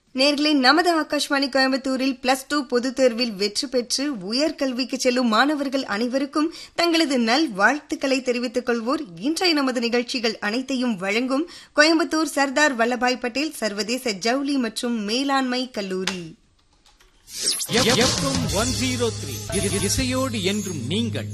நேர்களே நமது ஆகாஷ்வாணி கோயம்புத்தூரில் பிளஸ் டூ பொதுத் தேர்வில் வெற்றி பெற்று உயர்கல்விக்கு செல்லும் மாணவர்கள் அனைவருக்கும் தங்களது நல் வாழ்த்துக்களை தெரிவித்துக் கொள்வோர் இன்றைய நமது நிகழ்ச்சிகள் அனைத்தையும் வழங்கும் கோயம்புத்தூர் சர்தார் வல்லபாய் பட்டேல் சர்வதேச ஜவுளி மற்றும் மேலாண்மை கல்லூரி எஃப்எம் ஒன் ஜீரோ த்ரீ இசையோடு என்றும் நீங்கள்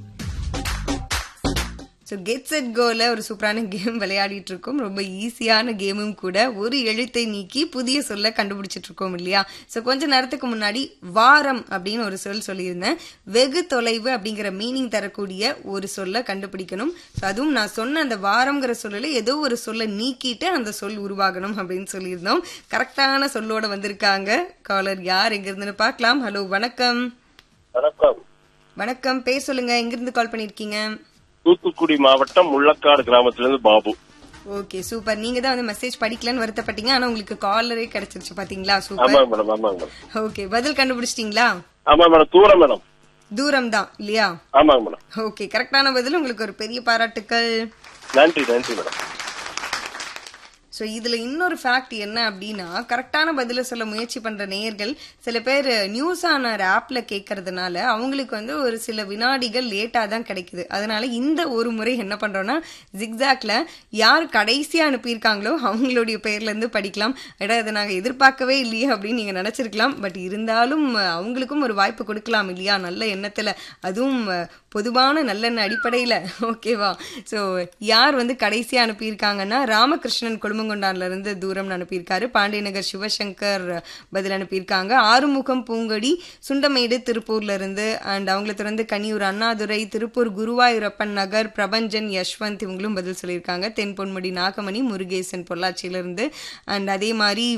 ஸோ கெட் செட் கோல ஒரு சூப்பரான கேம் விளையாடிட்டு இருக்கோம் ரொம்ப ஈஸியான கேமும் கூட ஒரு எழுத்தை நீக்கி புதிய சொல்ல கண்டுபிடிச்சிட்டு இருக்கோம் இல்லையா ஸோ கொஞ்ச நேரத்துக்கு முன்னாடி வாரம் அப்படின்னு ஒரு சொல் சொல்லியிருந்தேன் வெகு தொலைவு அப்படிங்கிற மீனிங் தரக்கூடிய ஒரு சொல்ல கண்டுபிடிக்கணும் ஸோ அதுவும் நான் சொன்ன அந்த வாரம்ங்கிற சொல்லல ஏதோ ஒரு சொல்ல நீக்கிட்டு அந்த சொல் உருவாகணும் அப்படின்னு சொல்லியிருந்தோம் கரெக்டான சொல்லோட வந்திருக்காங்க காலர் யார் எங்க இருந்துன்னு பார்க்கலாம் ஹலோ வணக்கம் வணக்கம் வணக்கம் பேர் சொல்லுங்க எங்கிருந்து கால் பண்ணிருக்கீங்க தூத்துக்குடி மாவட்டம் முள்ளக்காடு கிராமத்திலிருந்து பாபு ஓகே சூப்பர் நீங்க தான் வந்து மெசேஜ் படிக்கலன்னு வருத்தப்பட்டீங்க ஆனா உங்களுக்கு காலரே கிடைச்சிருச்சு பாத்தீங்களா சூப்பர் ஆமாங்க மேடம் ஆமாங்க மேடம் ஓகே பதில் கண்டுபிடிச்சிட்டீங்களா ஆமா மேடம் தூரம் மேடம் தூரம் தான் இல்லையா ஆமாங்க மேடம் ஓகே கரெக்டான பதில் உங்களுக்கு ஒரு பெரிய பாராட்டுக்கள் நன்றி நன்றி மேடம் ஸோ இதுல இன்னொரு ஃபேக்ட் என்ன அப்படின்னா கரெக்டான பதில சொல்ல முயற்சி பண்ற நேயர்கள் சில பேர் நியூஸ் ஆனர் ஆப்ல கேட்கறதுனால அவங்களுக்கு வந்து ஒரு சில வினாடிகள் லேட்டா தான் கிடைக்குது அதனால இந்த ஒரு முறை என்ன பண்றோம்னா ஜிக்ஸாக்ல யார் கடைசியா அனுப்பியிருக்காங்களோ அவங்களுடைய பேர்ல இருந்து படிக்கலாம் எடா இதை நாங்க எதிர்பார்க்கவே இல்லையே அப்படின்னு நீங்க நினைச்சிருக்கலாம் பட் இருந்தாலும் அவங்களுக்கும் ஒரு வாய்ப்பு கொடுக்கலாம் இல்லையா நல்ல எண்ணத்துல அதுவும் பொதுவான நல்லெண்ண அடிப்படையில ஓகேவா ஸோ யார் வந்து கடைசியா அனுப்பியிருக்காங்கன்னா ராமகிருஷ்ணன் கொழுமங்கொண்டான்ல இருந்து தூரம் அனுப்பியிருக்காரு பாண்டியநகர் சிவசங்கர் பதில் அனுப்பியிருக்காங்க ஆறுமுகம் பூங்கொடி சுண்டமேடு திருப்பூர்ல இருந்து அண்ட் அவங்கள தொடர்ந்து கனியூர் அண்ணாதுரை திருப்பூர் குருவாயூரப்பன் நகர் பிரபஞ்சன் யஷ்வந்த் இவங்களும் பதில் சொல்லியிருக்காங்க தென்பொன்முடி நாகமணி முருகேசன் பொள்ளாச்சியில இருந்து அண்ட் அதே மாதிரி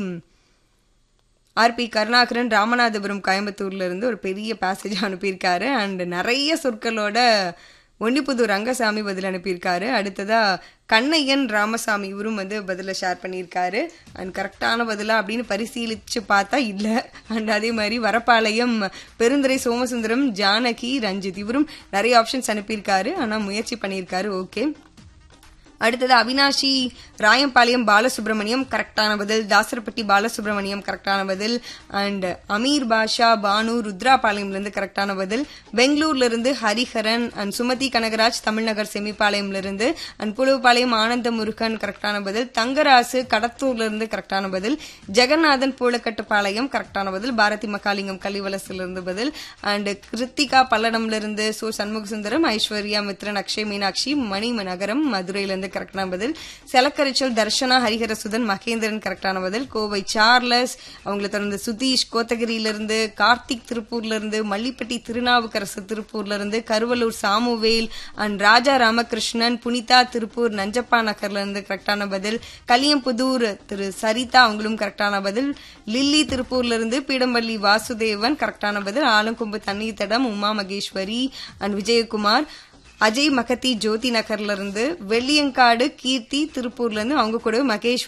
ஆர்பி கருணாகரன் ராமநாதபுரம் கோயம்புத்தூர்ல இருந்து ஒரு பெரிய பேசேஜ் அனுப்பியிருக்காரு அண்ட் நிறைய சொற்களோட ஒண்டிப்புதூர் ரங்கசாமி பதில் அனுப்பியிருக்காரு அடுத்ததா கண்ணையன் ராமசாமி இவரும் வந்து பதில ஷேர் பண்ணியிருக்காரு அண்ட் கரெக்டான பதிலா அப்படின்னு பரிசீலிச்சு பார்த்தா இல்லை அண்ட் அதே மாதிரி வரப்பாளையம் பெருந்துரை சோமசுந்தரம் ஜானகி ரஞ்சித் இவரும் நிறைய ஆப்ஷன்ஸ் அனுப்பியிருக்காரு ஆனால் முயற்சி பண்ணியிருக்காரு ஓகே அடுத்தது அவினாஷி ராயம்பாளையம் பாலசுப்ரமணியம் கரெக்டான பதில் தாசரப்பட்டி பாலசுப்ரமணியம் கரெக்டான பதில் அண்ட் அமீர் பாஷா பானு ருத்ராபாளையம்ல இருந்து கரெக்டான பதில் பெங்களூர்ல இருந்து ஹரிஹரன் அண்ட் சுமதி கனகராஜ் தமிழ்நகர் செமிபாளையம்ல இருந்து அண்ட் புழுவபாளையம் ஆனந்த முருகன் கரெக்டான பதில் தங்கராசு கடத்தூர்ல இருந்து கரெக்டான பதில் ஜெகநாதன் பூலக்கட்டுப்பாளையம் கரெக்டான பதில் பாரதி மகாலிங்கம் கலிவலசுல இருந்து பதில் அண்ட் கிருத்திகா பல்லடம்ல இருந்து சோ சண்முகசுந்தரம் ஐஸ்வர்யா மித்ரன் அக்ஷய் மீனாட்சி மணி நகரம் மதுரையில இருந்து கரெக்டான பதில் செலக்கரிச்சல் தர்ஷனா ஹரிஹரசுதன் மகேந்திரன் கரெக்டான பதில் கோவை சார்லஸ் அவங்களை தொடர்ந்து சுதீஷ் கோத்தகிரியிலிருந்து கார்த்திக் திருப்பூர்ல இருந்து மல்லிப்பட்டி திருநாவுக்கரசு திருப்பூர்ல இருந்து கருவலூர் சாமுவேல் அண்ட் ராஜா ராமகிருஷ்ணன் புனிதா திருப்பூர் நஞ்சப்பா நகர்ல இருந்து கரெக்டான பதில் கலியம்புதூர் திரு சரிதா அவங்களும் கரெக்டான பதில் லில்லி திருப்பூர்ல இருந்து பீடம்பள்ளி வாசுதேவன் கரெக்டான பதில் ஆலங்கொம்பு தண்ணீர் தடம் உமா மகேஸ்வரி அண்ட் விஜயகுமார் அஜய் மகத்தி ஜோதி நகர்ல இருந்து வெள்ளியங்காடு கீர்த்தி திருப்பூர்ல இருந்து அவங்க கூட மகேஷ்